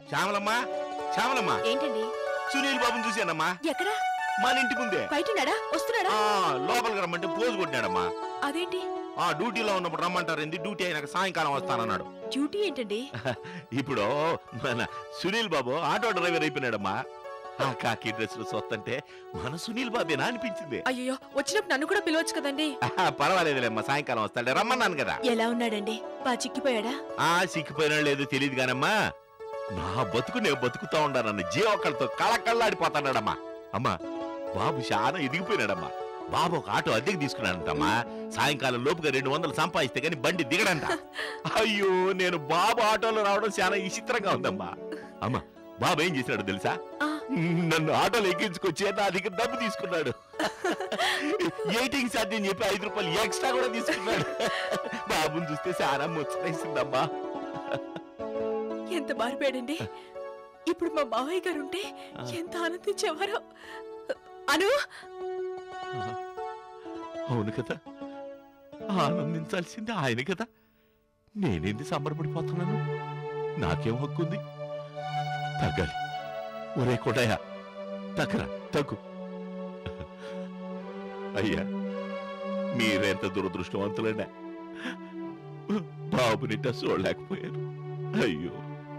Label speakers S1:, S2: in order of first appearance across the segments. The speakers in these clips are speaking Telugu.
S1: శ్యామలమ్మా శ్యామలమ్మా
S2: ఏంటండి
S1: సునీల్ బాబుని చూశానమ్మా
S2: ఎక్కడ
S1: మన ఇంటి ముందే
S2: బయటన్నాడా వస్తున్నాడా
S1: ఆ లోపలికి రమ్మంటే పోజు కొట్టినాడమ్మా
S2: అదేంటి
S1: ఆ డ్యూటీలో ఉన్నప్పుడు రమ్మంటారు ఏంది డ్యూటీ అయినాక సాయంకాలం వస్తానన్నాడు
S2: డ్యూటీ ఏంటండి
S1: ఇప్పుడు మన సునీల్ బాబు ఆటో డ్రైవర్ అయిపోయినాడమ్మా ఆ కాకి డ్రెస్ లో చూస్తుంటే మన సునీల్ బాబేనా అనిపించింది
S2: అయ్యో వచ్చినప్పుడు నన్ను కూడా పిలవచ్చు కదండి
S1: ఆహా, పర్వాలేదులేమ్మా సాయంకాలం వస్తాడే రమ్మన్నాను కదా
S2: ఎలా ఉన్నాడండి బా చిక్కిపోయాడా
S1: ఆ సిక్కిపోయినా లేదు తెలియదు కానమ్మా నా బతుకు నేను బతుకుతా ఉండానన్న జీవకళ్ళతో కళకళ్ళాడిపోతాడాడమ్మా అమ్మా బాబు చాలా ఎదిగిపోయినాడమ్మా బాబు ఒక ఆటో అద్దెకి తీసుకున్నాడంటమ్మా సాయంకాలం లోపుగా రెండు వందలు సంపాదిస్తే గాని బండి దిగడంట అయ్యో నేను బాబు ఆటోలో రావడం చాలా విచిత్రంగా ఉందమ్మా అమ్మా బాబు ఏం చేసినాడు తెలుసా
S2: ఆ.
S1: నన్ను ఆటోలో ఎక్కించుకొచ్చి నా దగ్గర డబ్బు తీసుకున్నాడు ఎయిటింగ్ ఛార్జ్ అని చెప్పి ఐదు రూపాయలు ఎక్స్ట్రా కూడా తీసుకున్నాడు బాబుని చూస్తే చాలా ముచ్చటేసిందమ్మా
S2: ఎంత మారిపోయాడండి ఇప్పుడు మా మావయ్య గారు ఉంటే
S1: ఆ.
S2: ఎంత ఆనందించేవారో అను
S1: అవును కదా ఆనందించాల్సింది ఆయన కదా నేనేంది సంబరపడిపోతున్నాను నాకేం హక్కుంది తగ్గాలి ఒరే కొడయా తగ్గరా తగ్గు అయ్యా మీరెంత దురదృష్టవంతులైనా బాబునిట చూడలేకపోయారు అయ్యో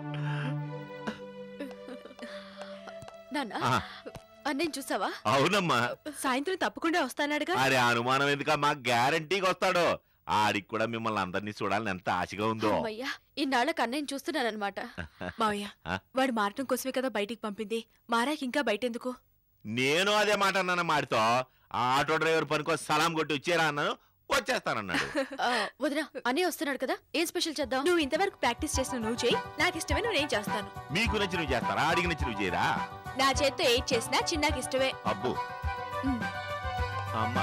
S3: నాన్న
S1: ఆ,
S3: అన్నయ్య చూసావా
S1: అవునమ్మా
S2: సాయంత్రం తప్పకుండా వస్తానాడుగా
S1: అరే అనుమానం ఎందుకమ్మా గ్యారంటీగా వస్తాడు ఆడికి కూడా మిమ్మల్ని అందరినీ చూడాలని ఎంత ఆశగా ఉందో
S3: అమ్మయ్యా ఇన్నాళ్ళకి అన్నయ్యని చూస్తున్నానన్నమాట
S2: మావయ్య
S1: ఆ?
S2: వాడు మారటం కోసమే కదా బయటికి పంపింది మారాకి ఇంకా బయటెందుకు
S1: నేను అదే మాట అన్నాను మాడితో ఆ ఆటో డ్రైవర్ పనికో సలాం కొట్టి వచ్చేరా అన్నాను వచ్చేస్తానన్నాడు
S3: ఆ, వదినా అన్నయ్య వస్తున్నాడు కదా ఏం స్పెషల్ చేద్దాం
S2: నువ్వు ఇంతవరకు ప్రాక్టీస్ చేసిన నువ్వు చేయి నాకు ఇష్టమే నువ్వు నేను చేస్తాను
S1: మీకు నచ్చినవి చేస్తారా ఆడికి నచ్చినవి చేయరా
S2: నా చేత్తో ఏది చేసినా చిన్నాకి ఇష్టమే
S1: అబ్బు
S3: ఉమ్.
S1: అమ్మా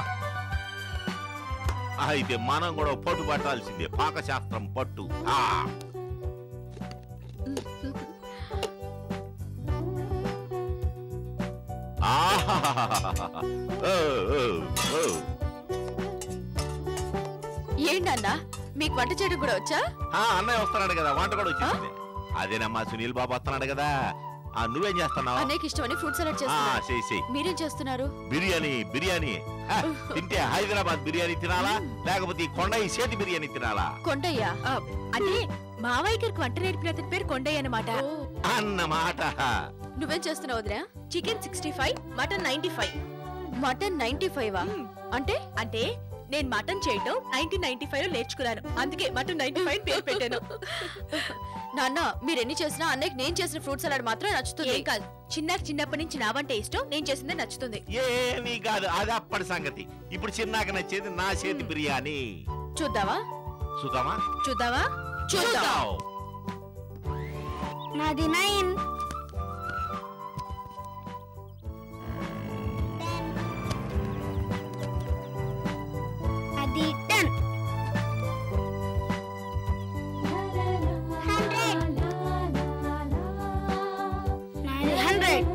S1: అయితే మనం కూడా పట్టు పట్టాల్సిందే పాకశాస్త్రం పట్టు ఆ ఆహాహాహాహా. ఓ, ఓ, ఓ.
S3: ఏంటన్నా మీకు వంట చేయడం కూడా వచ్చా
S1: ఆ, అన్నయ్య వస్తున్నాడు కదా వంట కూడా వచ్చేసింది అదేనమ్మా సునీల్ బాబు వస్తున్నాడు కదా ఆ నువ్వేం చేస్తున్నావు
S3: అన్నయ్యకి ఇష్టమని ఫ్రూట్ సలాడ్
S1: ఆ,
S3: చేస్తున్నా
S1: చెయ్యి చెయ్యి
S3: మీరేం చేస్తున్నారు
S1: బిర్యానీ బిర్యానీ హ, తింటే హైదరాబాద్ బిర్యానీ తినాలా లేకపోతే ఈ కొండయి చేతి బిర్యానీ తినాలా
S3: కొండయ్యా
S2: ఆ, అంటే మావయ్య గారికి వంట నేర్పిన అతని పేరు కొండయ్య అన్నమాట
S3: ఓ,
S1: అన్నమాట
S3: నువ్వేం చేస్తున్నావు వదినా
S2: chicken sixty five mutton ninety five
S3: mutton ninety five అంటే
S2: అంటే నేను మటన్ చేయటం నైన్టీన్ నైన్టీ ఫైవ్ లో నేర్చుకున్నాను అందుకే మటన్ నైన్టీ ఫైవ్ పేరు పెట్టాను
S3: నాన్న మీరు ఎన్ని చేసినా అన్నయ్యకి నేను చేసిన ఫ్రూట్ సలాడ్ మాత్రం నచ్చుతుంది
S2: ఏం కాదు చిన్నాకి చిన్నప్పటి నుంచి నా వంట ఇష్టం నేను చేసిందే నచ్చుతుంది
S1: ఏమీ కాదు అది అప్పటి సంగతి ఇప్పుడు చిన్నాక నచ్చేది నా చేతి బిర్యానీ
S3: చూద్దావా
S1: చూద్దామా
S2: చూద్దావా
S1: చూద్దాం
S4: నాది నైన్ అది టెన్ హండ్రెడ్ నాది హండ్రెడ్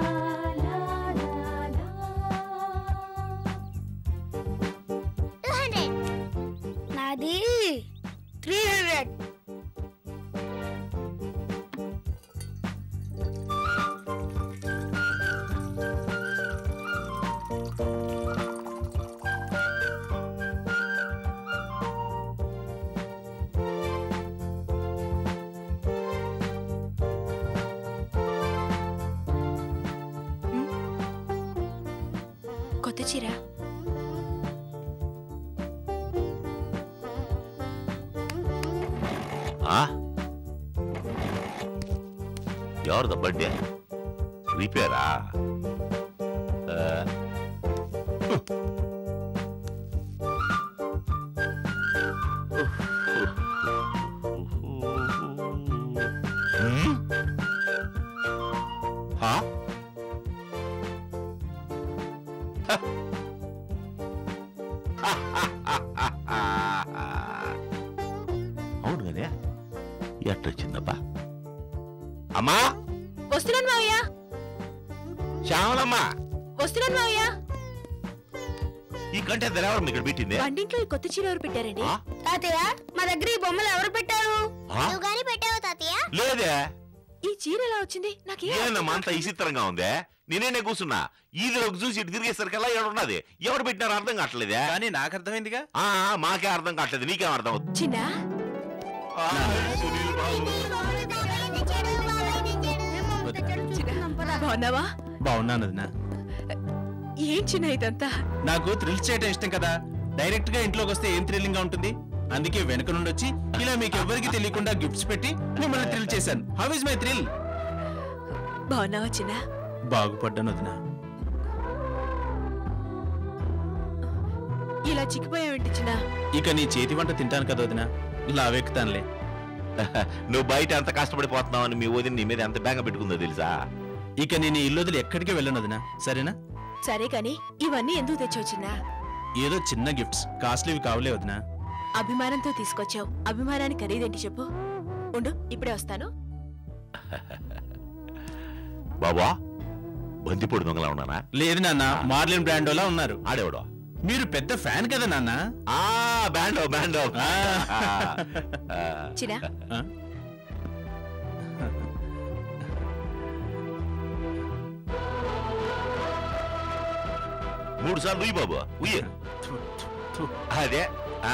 S4: టూ హండ్రెడ్ నాది త్రీ హండ్రెడ్
S2: కొత్త చీర
S1: ఆ? ఎవరిదా బర్త్డే రిపేరా ఆ. హ్మ్? హా? అవును కదే ఎట్టొచ్చిందబ్బా అమ్మా
S2: వస్తున్నాను మావయ్య
S1: శ్యామలమ్మా
S2: వస్తున్నాను మావయ్య
S1: ఈ కంటే ఎవరు ఇక్కడ పెట్టింది
S2: వంటింట్లో ఈ కొత్త చీర ఎవరు పెట్టారండి
S1: ఆ?
S4: తాతయ్య మా దగ్గర ఈ బొమ్మలు ఎవరు పెట్టారు
S1: ఆ?
S4: నువ్వు గాని పెట్టావు తాతయ్య
S1: లేదే
S2: ఈ చీర ఎలా వచ్చింది నాకేం
S1: ఏందమ్మా అంత విచిత్రంగా ఉందే నేనేనే కూర్చున్నా ఈదిలోకి చూసి ఇటు తిరిగేసరికల్లా ఏడున్నది ఎవరు పెట్టినారు అర్థం కావట్లేదే
S5: కానీ నాకు అర్థమైందిగా
S1: ఆ, ఆ, మాకే అర్థం కావట్లేదు నీకేం అర్థం అవుతుంది
S2: చిన్న
S1: ఆ, సునీల్ బాబు.
S2: బాగున్నావా
S5: బాగున్నాను వదినా
S2: ఏం చిన్న ఇదంతా
S5: నాకు థ్రిల్స్ చేయడం ఇష్టం కదా డైరెక్ట్ గా ఇంట్లోకి వస్తే ఏం థ్రిల్లింగ్ గా ఉంటుంది అందుకే వెనక నుండి వచ్చి ఇలా మీకు ఎవ్వరికి తెలియకుండా గిఫ్ట్స్ పెట్టి మిమ్మల్ని థ్రిల్ చేశాను హౌ ఇస్ మై థ్రిల్
S2: బాగున్నావా చిన్న
S5: బాగుపడ్డాను వదినా
S2: ఇలా చిక్కిపోయావేంటి చిన్న
S5: ఇక నీ చేతి వంట తింటాను కదా వదినా లావెక్కుతానులే
S1: నువ్వు బయట ఎంత కష్టపడిపోతున్నావు అని మీ వదిన నీ మీద ఎంత బెంగ పెట్టుకుందో తెలుసా
S5: ఇక నేను ఈ ఇల్లు వదిలి ఎక్కడికి వెళ్ళను వదినా సరేనా
S2: సరే కాని ఇవన్నీ ఎందుకు తెచ్చావు చిన్న
S5: ఏదో చిన్న గిఫ్ట్స్ కాస్ట్లీవి కావులే వదినా
S2: అభిమానంతో తీసుకొచ్చావు అభిమానాన్ని ఖరీదేంటి చెప్పు ఉండు ఇప్పుడే వస్తాను
S1: బాబా బందిపొడి దొంగలా ఉన్నానా
S5: లేదు నాన్న మార్లిన్ బ్రాండోలా ఉన్నారు
S1: ఆడేవాడు
S5: మీరు పెద్ద ఫ్యాన్ కదా నాన్న
S1: ఆ బ్యాండో బ్యాండో
S5: ఆ.
S2: చిన్న
S5: ఆ?
S1: మూడు సార్లు ఉయ్యి బాబు ఉయ్యి
S5: థు, థు, థు.
S1: అదే ఆ.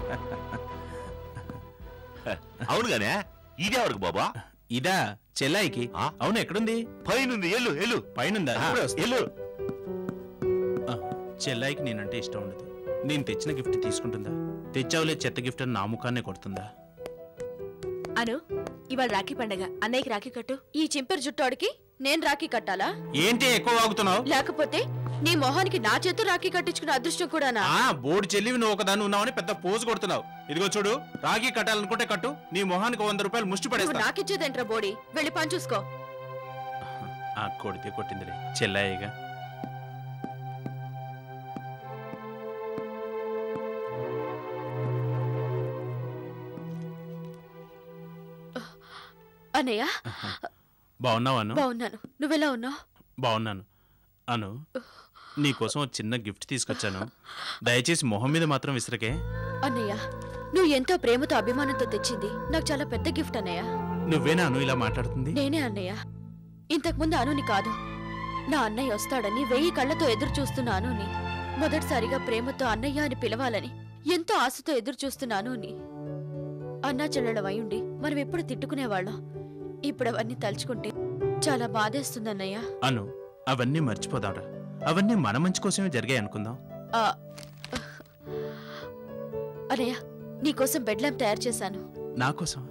S1: అవునుగానే ఇదే వరకు బాబా
S5: ఇదా చెల్లాయికి
S1: ఆ?
S5: అవును ఎక్కడుంది
S1: పైనుంది ఎల్లు ఎల్లు
S5: పైనుందా
S1: ఆ,
S5: ఇప్పుడే వస్తా.
S1: ఎల్లు
S5: ఆ, చెల్లాయికి నేనంటే ఇష్టం ఉండదు నేను తెచ్చిన గిఫ్ట్ తీసుకుంటుందా తెచ్చావులే చెత్త గిఫ్ట్ అని నా ముఖాన్నే కొడుతుందా
S2: అను ఇవాళ రాఖీ పండగ అన్నయ్యకి రాఖీ కట్టు
S3: ఈ చింపెరు జుట్టోడికి నేను రాఖీ కట్టాలా
S5: ఏంటి ఎక్కువ వాగుతున్నావు
S3: లేకపోతే నీ మొహానికి నా చేతు రాఖీ కట్టించుకునే అదృష్టం కూడానా
S5: ఆ బోర్డు చెల్లివి నువ్వు ఒకదాన్ని ఉన్నావని పెద్ద పోజు కొడుతున్నావు ఇదిగో చూడు రాగి కట్టాలనుకుంటే కట్టు నీ మొహానికి వంద రూపాయలు ముష్టి
S3: నువ్వు
S5: పడేస్తా
S3: నాకిచ్చేదేంట్రా బోడి వెళ్ళి పని చూసుకో
S5: ఆ కొడితే కొట్టిందిలే చెల్లాయిగా
S3: అన్నయ్య
S5: బాగున్నావాను
S3: బాగున్నాను నువ్వెలా ఉన్నావు
S5: బాగున్నాను అను నీకోసం ఒక చిన్న గిఫ్ట్ తీసుకొచ్చాను దయచేసి మొహం మీద మాత్రం విసిరకే
S3: అన్నయ్య నువ్వు ఎంతో ప్రేమతో అభిమానంతో తెచ్చింది నాకు చాలా పెద్ద గిఫ్ట్ అన్నయ్య
S5: నువ్వేనా అను ఇలా మాట్లాడుతుంది
S3: నేనే అన్నయ్య ఇంతకుముందు అనుని కాదు నా అన్నయ్య వస్తాడని వెయ్యి కళ్ళతో ఎదురు చూస్తున్న అనుని మొదటిసారిగా ప్రేమతో అన్నయ్య అని పిలవాలని ఎంతో ఆశతో ఎదురు చూస్తున్న అనుని అన్నా చెల్లెళ్ళం అయ్యుండి మనం ఎప్పుడు తిట్టుకునేవాళ్ళం ఇప్పుడు అవన్నీ తలుచుకుంటే చాలా బాధేస్తుందన్నయ్య
S5: అను అవన్నీ మర్చిపోదాంరా అవన్నీ మన మంచి కోసమే జరిగాయి అనుకుందాం
S3: ఆ, అన్నయ్య నీకోసం బెడ్ ల్యాంప్ తయారు చేశాను
S5: నా కోసం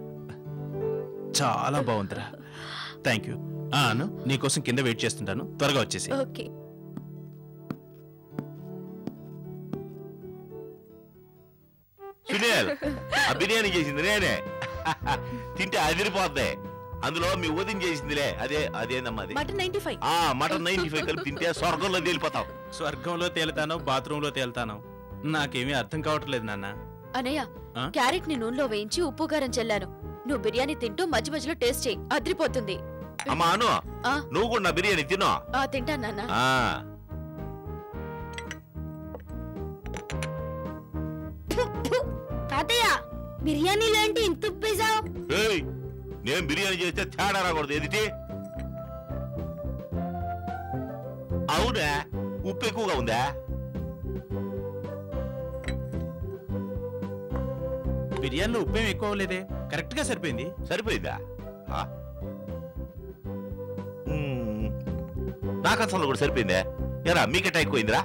S5: చాలా బాగుందిరా థ్యాంక్ యూ ఆ, అను నీకోసం కింద వెయిట్ చేస్తుంటాను త్వరగా వచ్చేసి
S3: ఓకే
S1: సునీల్ ఆ బిర్యానీ చేసింది నేనే తింటే అదిరిపోద్ది అందులో మీ వదిన చేసిందిలే అదే అదేనమ్మా అది
S2: మటన్ నైన్టీ ఫైవ్
S1: ఆ మటన్ నైన్టీ ఫైవ్ కలిపి తింటే స్వర్గంలో తేలిపోతావు
S5: స్వర్గంలో తేలుతానో బాత్రూంలో తేలుతానో నాకేమీ అర్థం కావట్లేదు నాన్న
S3: అన్నయ్య
S5: ఆ?
S3: క్యారెట్ ని నూనెలో వేయించి ఉప్పు కారం చల్లాను నువ్వు బిర్యానీ తింటూ మధ్య మధ్యలో టేస్ట్ చేయి అద్రిపోతుంది
S1: అమ్మా అను
S3: ఆ?
S1: నువ్వు కూడా నా బిర్యానీ తిను
S3: ఆ తింటాను నాన్న
S1: ఆ
S4: తాతయ్య బిర్యానీలో ఏంటి ఇంత ఉప్పేసావు
S1: ఏయ్ నేను బిర్యానీ చేస్తే తేడా రాకూడదు ఎదిటి అవునా ఉప్పు ఎక్కువగా ఉందా
S5: బిర్యానీలో ఉప్పేం ఎక్కువ అవ్వలేదే కరెక్ట్ గా సరిపోయింది
S1: సరిపోయిందా ఆ? మ్మ్. నాకు అసలు కూడా సరిపోయిందే ఎరా మీకట ఎక్కువైందిరా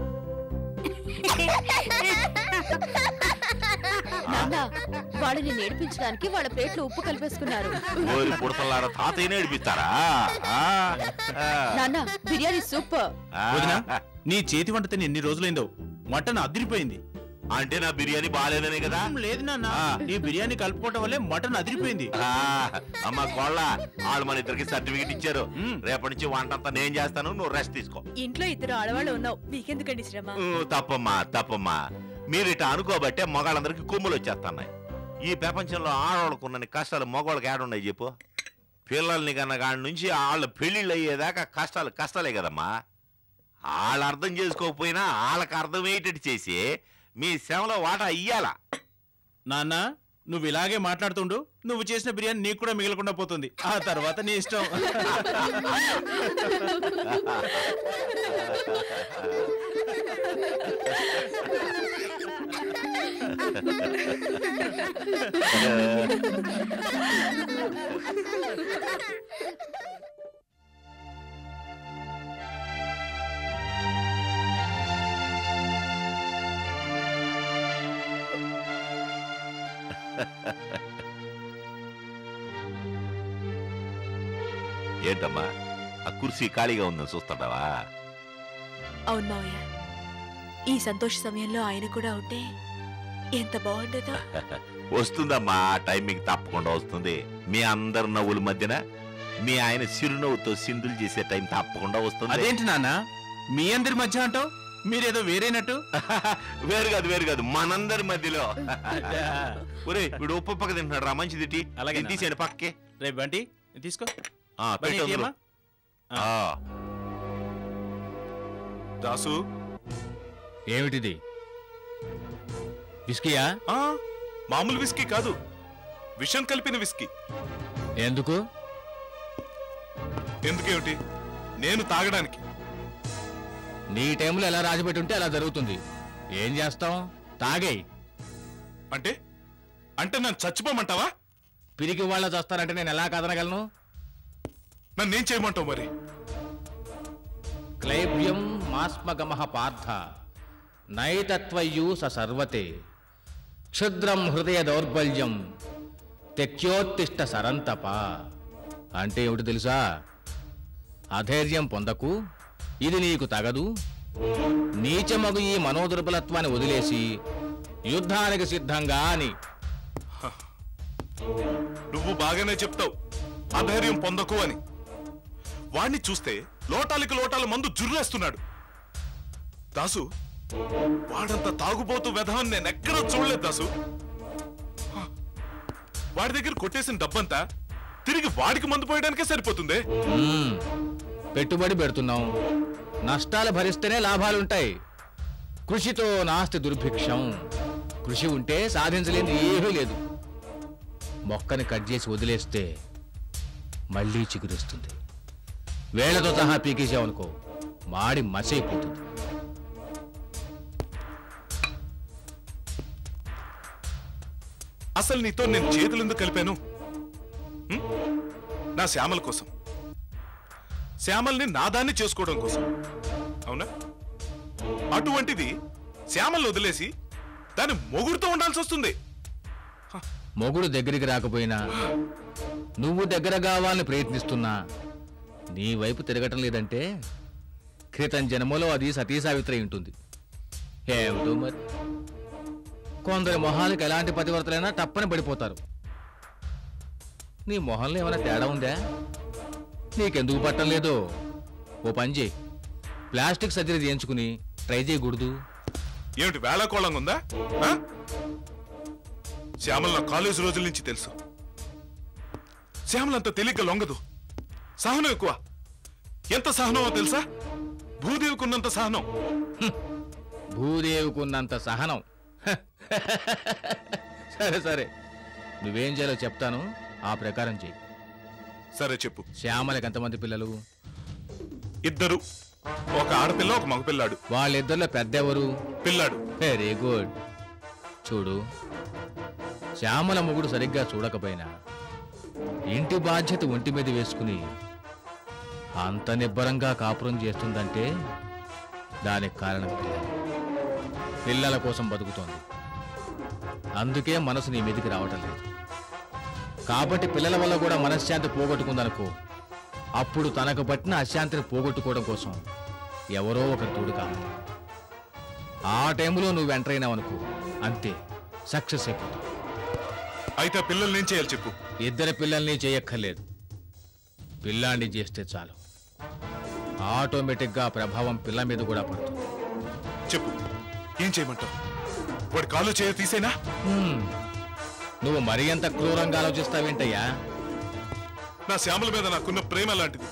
S3: నాన్న వాళ్ళని నేర్పించడానికి వాళ్ళ ప్లేట్లో ఉప్పు కలిపేసుకున్నారు
S1: ఓరి పుడతలారా తాతయ్య నేర్పిస్తారా ఆ? ఆ.
S3: నాన్న బిర్యానీ సూపర్
S1: ఆ.
S5: వదినా నీ చేతి వంట తిని ఎన్ని రోజులైందో మటన్ అదిరిపోయింది
S1: అంటే నా బిర్యానీ బాగాలేదనే కదా
S5: ఏం లేదు నాన్న
S1: ఆ.
S5: నీ బిర్యానీ కలుపుకోవటం వల్లే మటన్ అదిరిపోయింది
S1: ఆ, అమ్మ కోళ్ళ వాళ్ళు మన ఇద్దరికి సర్టిఫికెట్ ఇచ్చారు
S5: మ్మ్.
S1: రేపటి నుంచి వంట అంతా నేను చేస్తాను నువ్వు రెస్ట్ తీసుకో
S2: ఇంట్లో ఇద్దరు ఆడవాళ్ళు ఉన్నావు మీకెందుకండి శ్రమ
S1: ఊ, తప్పమ్మా తప్పమ్మా మీరు ఇట్లా అనుకోబట్టే మగాళ్ళందరికీ కొమ్ములు వచ్చేస్తున్నాయి ఈ ప్రపంచంలో ఆడవాళ్ళకు ఉన్నన్ని కష్టాలు మగవాళ్ళకి ఏడున్నాయి చెప్పు పిల్లల్ని కన్నా కాడి నుంచి వాళ్ళ పెళ్ళిళ్ళు అయ్యేదాకా కష్టాలు కష్టాలే కదమ్మా వాళ్ళు అర్థం చేసుకోకపోయినా వాళ్ళకి అర్థమయ్యేటట్టు చేసి మీ శ్రమలో వాటా ఇయ్యాలా
S5: నాన్న నువ్వు ఇలాగే మాట్లాడుతుండు నువ్వు చేసిన బిర్యానీ నీకు కూడా మిగలకుండా పోతుంది ఆ తర్వాత నీ ఇష్టం
S1: ఏంటమ్మా ఆ కుర్చీ ఖాళీగా ఉందని చూస్తాడావా
S2: అవును మావయ్య ఈ సంతోష సమయంలో ఆయన కూడా ఉంటే ఎంత బాగుండేదో
S1: వస్తుందమ్మా ఆ టైమింగ్ తప్పకుండా వస్తుంది మీ అందరి నవ్వుల మధ్యన మీ ఆయన చిరునవ్వుతో సింధులు చేసే టైం తప్పకుండా వస్తుంది
S5: అదేంటి నాన్న మీ అందరి మధ్య అంటావు మీరేదో వేరేనట్టు
S1: వేరు కాదు వేరు కాదు మనందరి మధ్యలో ఒరే వీడు ఉప్పు పక్క తింటున్నాడు రా మంచిది టీ
S5: అలాగే
S1: ఇది తీసేయండి పక్కకి
S5: రేపు బంటి ఇది తీసుకో
S1: ఆ,
S5: బంటి,
S1: పెట్టు అందులో.
S5: ఇయ్యమ్మా.
S1: ఆ,
S6: దాసు
S7: ఏమిటిది విస్కీయా
S6: ఆ మామూలు విస్కీ కాదు విషం కలిపిన విస్కీ
S7: ఎందుకు
S6: ఎందుకేమిటి నేను తాగడానికి
S7: నీ టైంలో ఎలా రాసిపెట్టి ఉంటే అలా జరుగుతుంది ఏం చేస్తాం తాగేయ్
S6: అంటే అంటే నన్ను చచ్చిపోమంటావా
S7: పిరికి వాళ్ళ చేస్తారంటే నేను ఎలా కదనగలను
S6: నన్నేం చేయమంటావు మరి
S7: క్లైబ్యం మాస్మగమః పార్థ నైతత్వయ్యూ స సర్వతే క్షుద్రం హృదయ దౌర్బల్యం తెక్యోత్తిష్ట సరంతప అంటే ఏమిటి తెలుసా అధైర్యం పొందకు ఇది నీకు తగదు నీచమగు ఈ మనోదుర్బలత్వాన్ని వదిలేసి యుద్ధానికి సిద్ధంగా అని
S6: నువ్వు బాగానే చెప్తావు అధైర్యం పొందకు అని వాణ్ణి చూస్తే లోటాలకి లోటాల మందు జుర్రేస్తున్నాడు దాసు వాడంత తాగుబోతు వెధవని నేను ఎక్కడా చూడలేదు దాసు హ. వాడి దగ్గర కొట్టేసిన డబ్బంతా తిరిగి వాడికి మందు పోయడానికే సరిపోతుంది
S7: మ్మ్. పెట్టుబడి పెడుతున్నాం నష్టాలు భరిస్తేనే లాభాలుంటాయి కృషితో నాస్తి దుర్భిక్షం కృషి ఉంటే సాధించలేనిది ఏమీ లేదు మొక్కని కట్ చేసి వదిలేస్తే మళ్ళీ చిగురిస్తుంది వేళ్లతో సహా పీకేసావనుకో మాడి మసైపోతుంది
S6: అసలు నీతో నేను చేతులు ఎందుకు కలిపాను హ్మ్? నా శ్యామల కోసం శ్యామల్ని నాదాన్ని చేసుకోవడం కోసం అవునా అటువంటిది శ్యామల్ని వదిలేసి దాని మొగుడుతో ఉండాల్సి వస్తుంది
S7: మొగుడు దగ్గరికి రాకపోయినా నువ్వు దగ్గర కావాలని ప్రయత్నిస్తున్నా నీ వైపు తిరగటం లేదంటే క్రితం జన్మలో అది సతీ సావిత్రి ఉంటుంది ఏమిటో మరి కొందరి మొహాలకు ఎలాంటి పతివర్తలైనా తప్పని పడిపోతారు నీ మొహంలో ఏమైనా తేడా ఉందా నీకెందుకు పట్టం లేదో ఓ పని చేయి ప్లాస్టిక్ సర్జరీ చేయించుకుని ట్రై చేయకూడదు
S6: ఏమిటి వేళాకోళంగా ఉందా ఆ? శ్యామల్ నా కాలేజ్ రోజుల నుంచి తెలుసు శ్యామల్ అంత తేలిగ్గా లొంగదు సహనం ఎక్కువ ఎంత సహనమో తెలుసా భూదేవికున్నంత సహనం
S7: భూదేవికున్నంత సహనం హ. సరే సరే నువ్వేం చేయాలో చెప్తాను ఆ ప్రకారం చెయ్యి
S6: సరే చెప్పు
S7: శ్యామలకి ఎంతమంది పిల్లలు
S6: ఇద్దరు ఒక ఆడపిల్ల ఒక మగపిల్లాడు
S7: వాళ్ళిద్దరిలో పెద్దెవరు
S6: పిల్లాడు
S7: వెరీ గుడ్ చూడు శ్యామల మొగుడు సరిగ్గా చూడకపోయినా ఇంటి బాధ్యత ఒంటి మీద వేసుకుని అంత నిబ్బరంగా కాపురం చేస్తుందంటే దానికి కారణం పిల్లలు పిల్లల కోసం బతుకుతోంది అందుకే మనసు నీ మీదకి రావటం లేదు కాబట్టి పిల్లల వల్ల కూడా మనశ్శాంతి పోగొట్టుకుందనుకో అప్పుడు తనకు పట్టిన అశాంతిని పోగొట్టుకోవడం కోసం ఎవరో ఒకరు తోడు కావాలి ఆ టైంలో నువ్వు ఎంటర్ అయినావనుకో అంతే సక్సెస్ అయిపోతావు
S6: అయితే ఆ పిల్లల్ని ఏం చేయాలి చెప్పు
S7: ఇద్దరి పిల్లల్ని చేయక్కర్లేదు పిల్లాన్ని చేస్తే చాలు ఆటోమేటిక్గా ఆ ప్రభావం పిల్ల మీద కూడా పడుతుంది
S6: చెప్పు ఏం చేయమంటావు వాడి కాలు చేయ తీసేనా
S7: హ్మ్. నువ్వు మరీ ఎంత క్రూరంగా ఆలోచిస్తావేంటయ్యా
S6: నా శ్యామల మీద నాకున్న ప్రేమ లాంటిది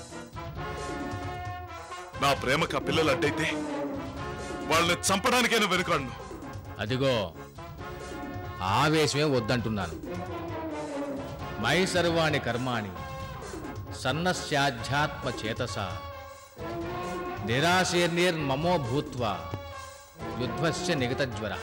S6: నా ప్రేమకు ఆ పిల్లలు అడ్డైతే వాళ్ళని చంపడానికైనా వెనుకాడను
S7: అదిగో ఆవేశమే వద్దంటున్నాను మై సర్వాణి కర్మాణి సన్నస్యాధ్యాత్మ చేతస నిరాశీర్నిర్మమో భూత్వా యుధ్వస్య నిగతజ్వర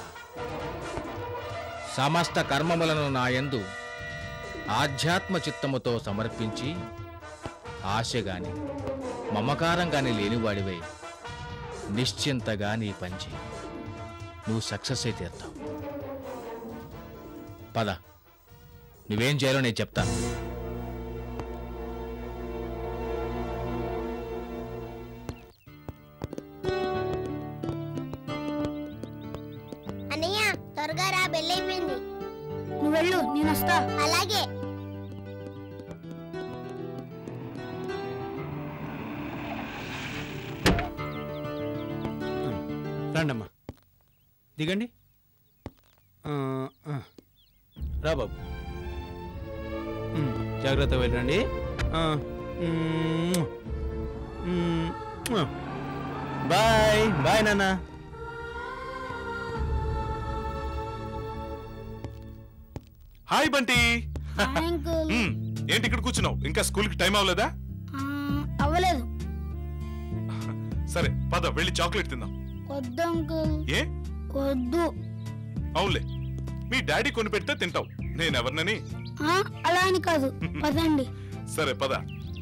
S7: సమస్త కర్మములను నాయందు ఆధ్యాత్మ చిత్తముతో సమర్పించి ఆశ గాని మమకారం గాని లేనివాడివై నిశ్చింతగా నీ పంచి నువ్వు సక్సెస్ అయితే తీరుతావు పద నువ్వేం చేయాలో నేను చెప్తాను
S4: అన్నయ్య త్వరగా రా బెల్లైపోయింది
S8: నువ్వు వెళ్ళు నేను వస్తా
S4: అలాగే
S5: రండమ్మా దిగండి ఆ, ఆ. రా బాబు ఉమ్, జాగ్రత్త వెళ్ళండి ఆ, ఉమ్, ఉమ్, బాయ్ బాయ్ నాన్న
S6: హాయ్ బంటి
S8: అంకుల్
S6: మ్మ్. ఏంటి ఇక్కడ కూర్చున్నావు ఇంకా స్కూల్ కి టైం అవ్వలేదా
S8: అవ్వలేదు
S6: సరే పద వెళ్ళి చాక్లెట్ తిందాం
S8: వద్దు అంకుల్
S6: ఏ
S8: వద్దు
S6: అవునులే మీ డాడీ కొని పెడితే తింటావు నేనెవరినని
S8: ఆ, అలా అని కాదు పదండి
S6: సరే పద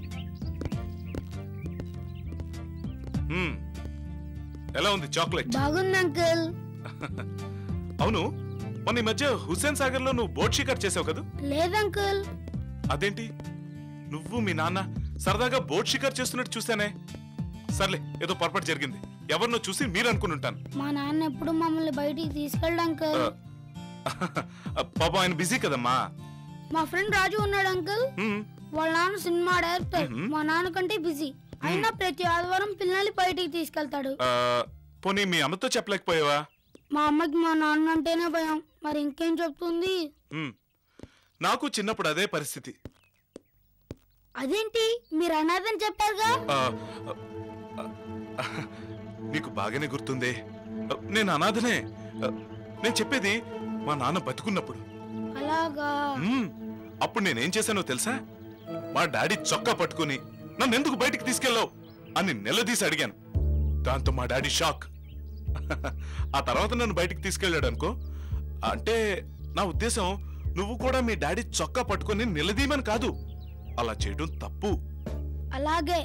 S6: మ్మ్. ఎలా ఉంది చాక్లెట్
S8: బాగుంది అంకుల్
S6: అవును మొన్న ఈ మధ్య హుస్సేన్ సాగర్ లో నువ్వు బోట్ షికార్ చేసావు కదా
S8: లేదు అంకుల్
S6: అదేంటి నువ్వు మీ నాన్న సరదాగా బోట్ షికార్ చేస్తున్నట్టు చూసానే సర్లే ఏదో పొరపాటు జరిగింది ఎవరినో చూసి మీరు అనుకుని ఉంటాను
S8: మా నాన్న ఎప్పుడు మమ్మల్ని బయటికి తీసుకెళ్ళడు అంకుల్
S6: ఆ, పాపం ఆయన బిజీ కదమ్మా
S8: మా ఫ్రెండ్ రాజు ఉన్నాడు అంకుల్
S6: మ్మ్.
S8: వాళ్ళ నాన్న సినిమా డైరెక్టర్
S6: మ్మ్.
S8: మా నాన్న కంటే బిజీ అయినా ప్రతి ఆదివారం పిల్లల్ని బయటికి తీసుకెళ్తాడు
S6: ఆ, పోనీ మీ అమ్మతో చెప్పలేకపోయావా
S8: మా అమ్మకి మా నాన్న అంటేనే భయం మరి ఇంకేం చెప్తుంది
S6: మ్మ్. నాకు చిన్నప్పుడు అదే పరిస్థితి
S8: అదేంటి మీరు అనాథని చెప్పారుగా
S6: ఆ, ఆ, ఆ, నీకు బాగానే గుర్తుందే ఆ, నేను అనాథనే ఆ, నేను చెప్పేది మా నాన్న బతుకున్నప్పుడు
S8: అలాగా
S6: మ్మ్. అప్పుడు నేనేం చేశానో తెలుసా మా డాడీ చొక్కా పట్టుకుని నన్ను ఎందుకు బయటికి తీసుకెళ్ళావు అని నిలదీసి అడిగాను దాంతో మా డాడీ షాక్ ఆ తర్వాత నన్ను బయటికి తీసుకెళ్ళాడు అనుకో అంటే నా ఉద్దేశం నువ్వు కూడా మీ డాడీ చొక్కా పట్టుకొని నిలదీయమని కాదు అలా చేయడం తప్పు
S8: అలాగే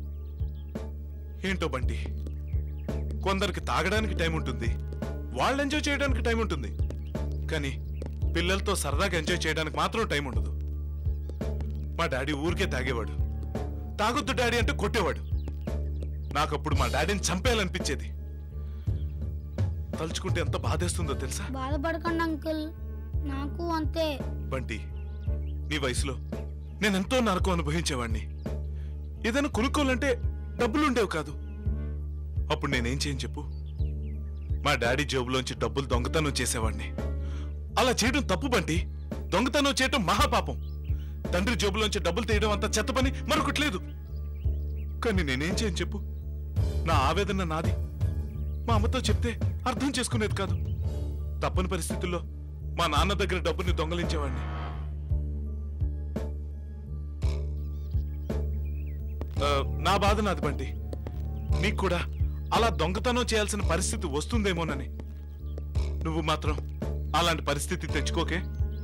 S6: ఏంటో బండి కొందరికి తాగడానికి టైం ఉంటుంది వాళ్ళు ఎంజాయ్ చేయడానికి టైం ఉంటుంది కానీ పిల్లలతో సరదాగా ఎంజాయ్ చేయడానికి మాత్రం టైం ఉండదు మా డాడీ ఊరికే తాగేవాడు తాగొద్దు డాడీ అంటే కొట్టేవాడు నాకప్పుడు మా డాడీని చంపేయాలనిపించేది తలుచుకుంటే ఎంత బాధేస్తుందో తెలుసా
S8: బాధపడకండి అంకుల్ నాకు అంతే
S6: బంటి నీ వయసులో నేనెంతో నరకం అనుభవించేవాణ్ణి ఏదైనా కొనుక్కోవాలంటే డబ్బులు ఉండేవి కాదు అప్పుడు నేనేం చేయను చెప్పు మా డాడీ జేబులోంచి డబ్బులు దొంగతనం చేసేవాడిని అలా చేయడం తప్పు బంటి దొంగతనం చేయటం మహాపాపం తండ్రి జేబులోంచి డబ్బులు తీయడం అంత చెత్త పని మరొకటి లేదు కానీ నేనేం చేయను చెప్పు నా ఆవేదన నాది మా అమ్మతో చెప్తే అర్థం చేసుకునేది కాదు తప్పని పరిస్థితుల్లో మా నాన్న దగ్గర డబ్బుని దొంగలించేవాడిని ఆ, నా బాధ నాది బంటి నీకు కూడా అలా దొంగతనం చేయాల్సిన పరిస్థితి వస్తుందేమోనని నువ్వు మాత్రం అలాంటి పరిస్థితి తెచ్చుకోకే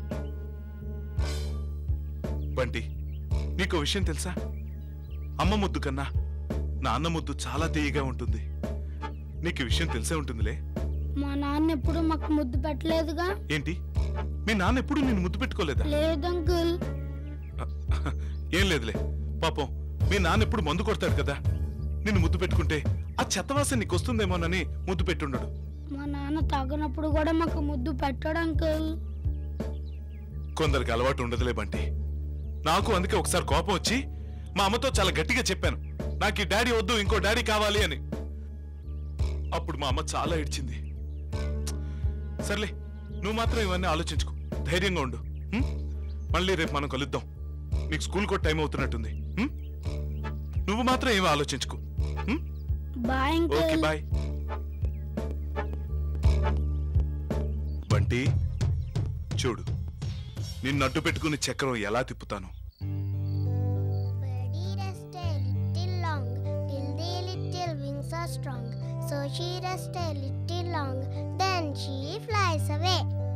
S6: బంటి నీకు విషయం తెలుసా అమ్మ ముద్దు కన్నా నాన్న ముద్దు చాలా తీయగా ఉంటుంది నీకు ఈ విషయం తెలిసే ఉంటుందిలే
S8: మా నాన్న ఎప్పుడు మాకు ముద్దు పెట్టలేదుగా
S6: ఏంటి మీ నాన్న ఎప్పుడు నేను ముద్దు పెట్టుకోలేదా
S8: లేదు అంకుల్
S6: ఏం లేదులే పాపం మీ నాన్న ఎప్పుడు మందు కొడతాడు కదా నిన్ను ముద్దు పెట్టుకుంటే ఆ చెత్తవాసన నీకు వస్తుందేమోనని ముద్దు పెట్టుండడు
S8: మా నాన్న తాగినప్పుడు కూడా మాకు ముద్దు పెట్టడు అంకుల్
S6: కొందరికి అలవాటు ఉండదులే బంటి నాకు అందుకే ఒకసారి కోపం వచ్చి మా అమ్మతో చాలా గట్టిగా చెప్పాను నాకు ఈ డాడీ వద్దు ఇంకో డాడీ కావాలి అని అప్పుడు మా అమ్మ చాలా ఏడ్చింది సర్లే నువ్వు మాత్రం ఇవన్నీ ఆలోచించుకో ధైర్యంగా ఉండు హ్మ్? మళ్ళీ రేపు మనం కలుద్దాం నీకు స్కూల్ కూడా టైం అవుతున్నట్టుంది హ్మ్? నువ్వు మాత్రం ఏమీ ఆలోచించుకో హ్మ్?
S8: Bye
S6: okay
S8: uncle
S6: bye Bunty చూడు నిన్ను అడ్డు పెట్టుకుని చక్రం ఎలా తిప్పుతాను
S4: Birdie rest a little long, till the little wings are strong. So she rests a little long, then she flies away.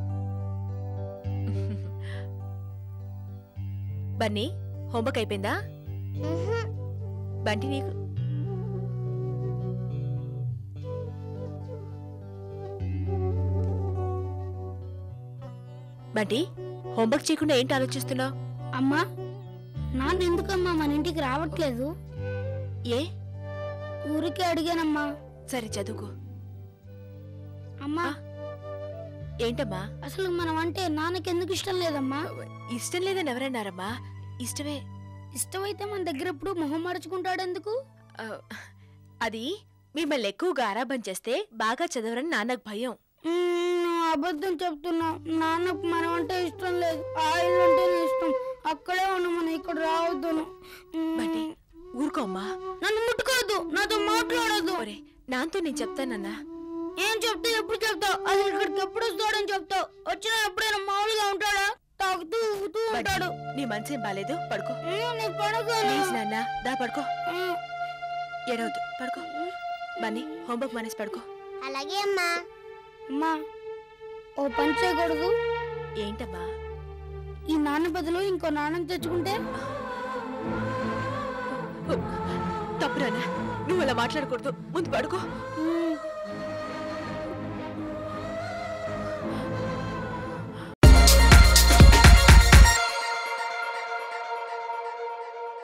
S2: Bunny homework అయిపోయిందా
S4: Mhm.
S2: బంటి నీకు బంటి హోంవర్క్ చేయకుండా ఏంటి ఆలోచిస్తున్నావు
S8: అమ్మా నాన్న ఎందుకమ్మా మన ఇంటికి రావట్లేదు
S2: ఏ
S8: ఊరికే అడిగానమ్మా
S2: సరే చదువుకో
S8: అమ్మా
S2: ఏంటమ్మా
S8: అసలు మనం అంటే నాన్నకి ఎందుకు ఇష్టం లేదమ్మా
S2: ఇష్టం లేదని ఎవరన్నారమ్మా ఇష్టమే
S8: ఇష్టమైతే మన దగ్గర ఎప్పుడు మొహం మడుచుకుంటాడు ఎందుకు
S2: ఆ, అది మిమ్మల్ని ఎక్కువగా ఆరాబం చేస్తే బాగా చదవరని నాన్నకు భయం
S8: మ్మ్, నువ్వు అబద్ధం చెప్తున్నా నాన్నకు మనం అంటే ఇష్టం లేదు ఆ ఇల్లు అంటేనే ఇష్టం అక్కడే ఉన్నా మనం ఇక్కడ రావద్దును మ్మ్.
S2: బంటి ఊరుకో అమ్మా
S8: నన్ను ముట్టుకోవద్దు నాతో మాట్లాడొద్దు
S2: ఒరే నాతో నేను చెప్తానన్నా
S8: ఏం చెప్తావు ఎప్పుడు చెప్తావు అసలు ఇక్కడికి ఎప్పుడు వస్తాడని చెప్తావు వచ్చినా ఎప్పుడైనా మామూలుగా ఉంటాడా తాగుతూ ఊగుతూ ఉంటాడు
S2: నీ మనసేం బాలేదు పడుకో
S8: మ్మ్, నేను పడగలను
S2: ప్లీజ్ నాన్న దా పడుకో
S8: మ్మ్.
S2: ఏడవద్దు పడుకో బన్నీ హోంవర్క్ మానేసి పడుకో
S4: అలాగే అమ్మా
S8: అమ్మా ఓ పని చేయకూడదు
S2: ఏంటమ్మా
S8: ఈ నాన్న బదులు ఇంకో నాన్నని తెచ్చుకుంటే
S2: తప్పు నాన్న నువ్వు అలా మాట్లాడకూడదు ముందు పడుకో
S8: మ్మ్,